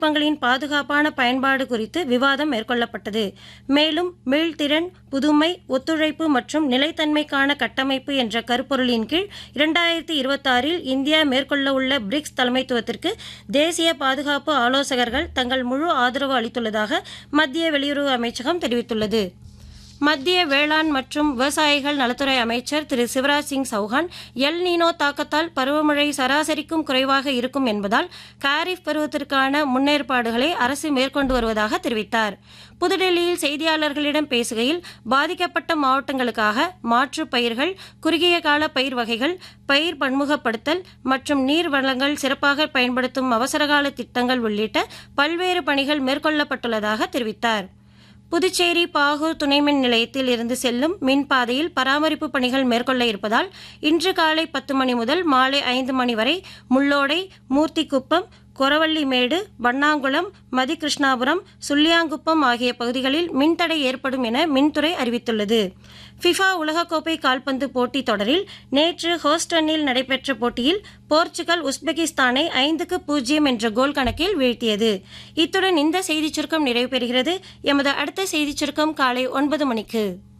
தொழில்நுட்பங்களின் பாதுகாப்பான பயன்பாடு குறித்து விவாதம் மேற்கொள்ளப்பட்டது மேலும் மீள்திறன் புதுமை ஒத்துழைப்பு மற்றும் நிலைத்தன்மைக்கான கட்டமைப்பு என்ற கருப்பொருளின் கீழ் இரண்டாயிரத்தி இருபத்தாறில் இந்தியா மேற்கொள்ளவுள்ள பிரிக்ஸ் தலைமைத்துவத்திற்கு தேசிய பாதுகாப்பு ஆலோசகர்கள் தங்கள் முழு ஆதரவு அளித்துள்ளதாக மத்திய வெளியுறவு அமைச்சகம் தெரிவித்துள்ளது மத்திய வேளாண் மற்றும் விவசாயிகள் நலத்துறை அமைச்சர் திரு சிவராஜ் சிங் சௌஹான் எல் நீனோ தாக்கத்தால் பருவமழை சராசரிக்கும் குறைவாக இருக்கும் என்பதால் காரிஃப் பருவத்திற்கான முன்னேற்பாடுகளை அரசு மேற்கொண்டு வருவதாக தெரிவித்தார் புதுடெல்லியில் செய்தியாளர்களிடம் பேசுகையில் பாதிக்கப்பட்ட மாவட்டங்களுக்காக மாற்றுப் பயிர்கள் குறுகிய கால பயிர் வகைகள் பயிர் பன்முகப்படுத்தல் மற்றும் நீர் வளங்கள் சிறப்பாக பயன்படுத்தும் அவசரகால திட்டங்கள் உள்ளிட்ட பல்வேறு பணிகள் மேற்கொள்ளப்பட்டுள்ளதாக தெரிவித்தார் புதுச்சேரி பாகூர் துணைமின் நிலையத்தில் இருந்து செல்லும் மின் பாதையில் பராமரிப்பு பணிகள் மேற்கொள்ள இருப்பதால் இன்று காலை பத்து மணி முதல் மாலை ஐந்து மணி வரை முள்ளோடை மூர்த்திக்குப்பம் கொரவள்ளிமேடு வண்ணாங்குளம் மதிகிருஷ்ணாபுரம் சுள்ளியாங்குப்பம் ஆகிய பகுதிகளில் மின்தடை ஏற்படும் என மின்துறை அறிவித்துள்ளது ஃபிஃபா உலகக்கோப்பை கால்பந்து போட்டித் தொடரில் நேற்று ஹோஸ்டனில் நடைபெற்ற போட்டியில் போர்ச்சுகல் உஸ்பெகிஸ்தானை ஐந்துக்கு பூஜ்ஜியம் என்ற கோல் கணக்கில் வீழ்த்தியது இத்துடன் இந்த செய்திச் சுருக்கம் நிறைவு பெறுகிறது எமது அடுத்த செய்திச் சுருக்கம் காலை ஒன்பது மணிக்கு